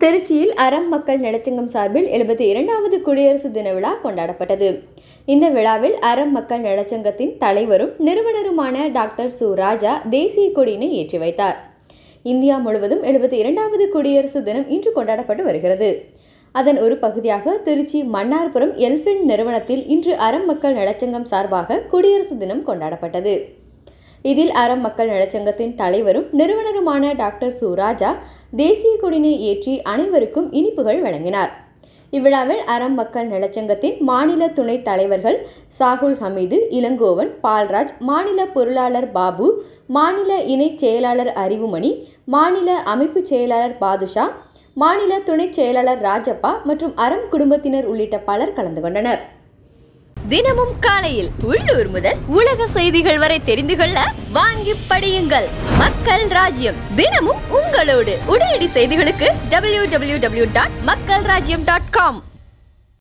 திருச்சியில் அறம் மக்கள் நலச்சங்கம் சார்பில் எழுபத்தி இரண்டாவது குடியரசு தின விழா கொண்டாடப்பட்டது இந்த விழாவில் அறம் மக்கள் நலச்சங்கத்தின் தலைவரும் நிறுவனருமான டாக்டர் சு ராஜா தேசிய கொடியினை ஏற்றி வைத்தார் இந்தியா முழுவதும் எழுபத்தி இரண்டாவது குடியரசு தினம் இன்று கொண்டாடப்பட்டு வருகிறது அதன் ஒரு பகுதியாக திருச்சி மன்னார்புரம் எல்ஃபின் நிறுவனத்தில் இன்று அறம் மக்கள் நலச்சங்கம் சார்பாக குடியரசு தினம் கொண்டாடப்பட்டது இதில் அறம் மக்கள் நலச்சங்கத்தின் தலைவரும் நிறுவனருமான டாக்டர் சு ராஜா தேசிய கொடியினை ஏற்றி அனைவருக்கும் இனிப்புகள் வழங்கினார் இவ்விழாவில் அறம் மக்கள் நலச்சங்கத்தின் மாநில துணைத் தலைவர்கள் சாகுல் ஹமீது இளங்கோவன் பால்ராஜ் மாநில பொருளாளர் பாபு மாநில இணைச் செயலாளர் அறிவுமணி மாநில அமைப்பு செயலாளர் பாதுஷா மாநில துணைச் செயலாளர் ராஜப்பா மற்றும் அறம் குடும்பத்தினர் உள்ளிட்ட பலர் கலந்து கொண்டனர் தினமும் காலையில் உள்ளூர் முதல் உலக செய்திகள் வரை தெரிந்து கொள்ள வாங்கி படியுங்கள் மக்கள் ராஜ்யம் தினமும் உங்களோடு உடனடி செய்திகளுக்கு டபிள்யூ டபிள்யூ டபிள்யூ டாட் மக்கள் ராஜ்யம் டாட் காம்